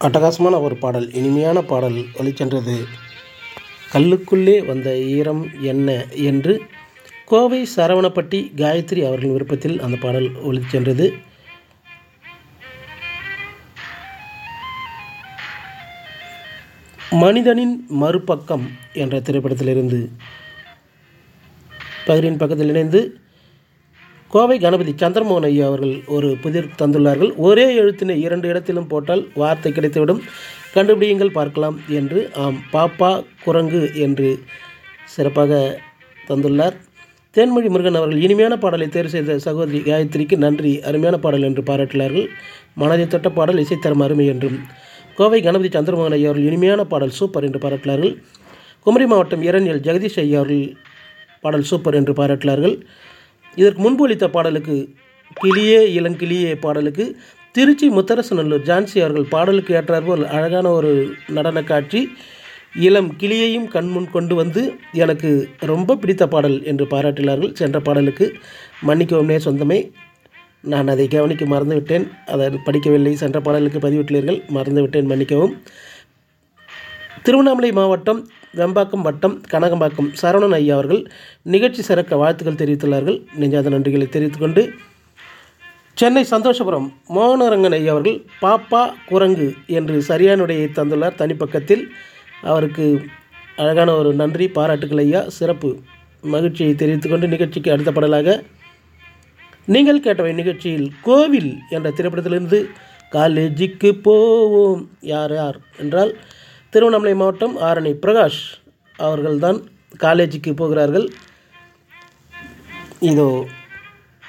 அட்டகாசமான ஒரு பாடல் இனிமையான பாடல் ஒலிச்சென்றது கல்லுக்குள்ளே வந்த ஈரம் என்ன என்று கோவை சரவணப்பட்டி காயத்ரி அவர்களின் விருப்பத்தில் அந்த பாடல் ஒலிச்சென்றது மனிதனின் மறுபக்கம் என்ற திரைப்படத்திலிருந்து பகிரின் பக்கத்தில் இணைந்து கோவை கணபதி சந்திரமோகன் ஐயா அவர்கள் ஒரு புதிர் தந்துள்ளார்கள் ஒரே எழுத்தினை இரண்டு இடத்திலும் போட்டால் வார்த்தை கிடைத்துவிடும் கண்டுபிடியுங்கள் பார்க்கலாம் என்று ஆம் பாப்பா குரங்கு என்று சிறப்பாக தந்துள்ளார் தேன்மொழி முருகன் அவர்கள் இனிமையான பாடலை தேர்வு செய்த சகோதரி காயத்ரிக்கு நன்றி அருமையான பாடல் என்று பாராட்டினார்கள் மனதை தொட்ட பாடல் இசைத்தரம் அருமை என்றும் கோவை கணபதி சந்திரமோகன் ஐயா அவர்கள் இனிமையான பாடல் சூப்பர் என்று பாராட்டினார்கள் குமரி மாவட்டம் இரணியல் ஜெகதீஷ் ஐயா அவர்கள் பாடல் சூப்பர் என்று பாராட்டினார்கள் இதற்கு முன்பு அளித்த பாடலுக்கு கிளியே இளங்கிளியே பாடலுக்கு திருச்சி முத்தரசநல்லூர் ஜான்சி அவர்கள் பாடலுக்கு ஏற்றாற்போல் அழகான ஒரு நடன காட்சி இளம் கிளியையும் கண்முன் கொண்டு வந்து எனக்கு ரொம்ப பிடித்த பாடல் என்று பாராட்டினார்கள் சென்ற பாடலுக்கு மன்னிக்கவுமே சொந்தமே நான் அதை கவனிக்க மறந்துவிட்டேன் அதை படிக்கவில்லை சென்ற பாடலுக்கு பதிவிட்டுள்ளீர்கள் மறந்துவிட்டேன் மன்னிக்கவும் திருவண்ணாமலை மாவட்டம் வெம்பாக்கம் வட்டம் கனகம்பாக்கம் சரவணன் ஐயா அவர்கள் நிகழ்ச்சி சிறக்க வாழ்த்துக்கள் தெரிவித்துள்ளார்கள் நெஞ்சாத நன்றிகளை தெரிவித்துக்கொண்டு சென்னை சந்தோஷபுரம் மோகனரங்கன் ஐயா அவர்கள் பாப்பா குரங்கு என்று சரியான உடையை தந்துள்ளார் தனிப்பக்கத்தில் அவருக்கு அழகான ஒரு நன்றி பாராட்டுக்கள் ஐயா சிறப்பு மகிழ்ச்சியை தெரிவித்துக்கொண்டு நிகழ்ச்சிக்கு அடுத்த பாடலாக நீங்கள் கேட்டவை நிகழ்ச்சியில் கோவில் என்ற திரைப்படத்திலிருந்து காலேஜுக்கு போவோம் யார் யார் என்றால் திருவண்ணாமலை மாவட்டம் ஆரணி பிரகாஷ் அவர்கள்தான் காலேஜுக்கு போகிறார்கள் இதோ